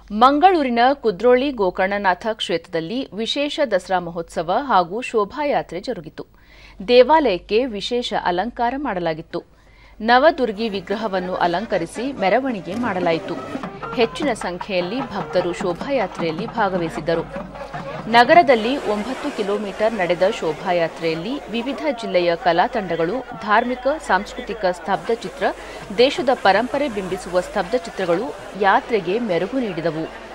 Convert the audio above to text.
ಮಂಗಳೂರಿನ ಕುದ್ರೋಳಿ ಗೋಕರ್ಣನಾಥ ಕ್ಷೇತ್ರದಲ್ಲಿ ವಿಶೇಷ ದಸರಾ ಮಹೋತ್ಸವ ಹಾಗೂ ಶೋಭಾಯಾತ್ರೆ ಜರುಗಿತು ದೇವಾಲಯಕ್ಕೆ ವಿಶೇಷ ಅಲಂಕಾರ ಮಾಡಲಾಗಿತ್ತು ನವದುರ್ಗಿ ವಿಗ್ರಹವನ್ನು ಅಲಂಕರಿಸಿ ಮೆರವಣಿಗೆ ಮಾಡಲಾಯಿತು ಹೆಚ್ಚಿನ ಸಂಖ್ಯೆಯಲ್ಲಿ ಭಕ್ತರು ಶೋಭಾಯಾತ್ರೆಯಲ್ಲಿ ಭಾಗವಹಿಸಿದ್ದರು ನಗರದಲ್ಲಿ ಒಂಬತ್ತು ಕಿಲೋಮೀಟರ್ ನಡೆದ ಶೋಭಾಯಾತ್ರೆಯಲ್ಲಿ ವಿವಿಧ ಜಿಲ್ಲೆಯ ಕಲಾ ತಂಡಗಳು ಧಾರ್ಮಿಕ ಸಾಂಸ್ಕೃತಿಕ ಸ್ತಬ್ಧಚಿತ್ರ ದೇಶದ ಪರಂಪರೆ ಬಿಂಬಿಸುವ ಸ್ತಬ್ಧಚಿತ್ರಗಳು ಯಾತ್ರೆಗೆ ಮೆರುಗು ನೀಡಿದವು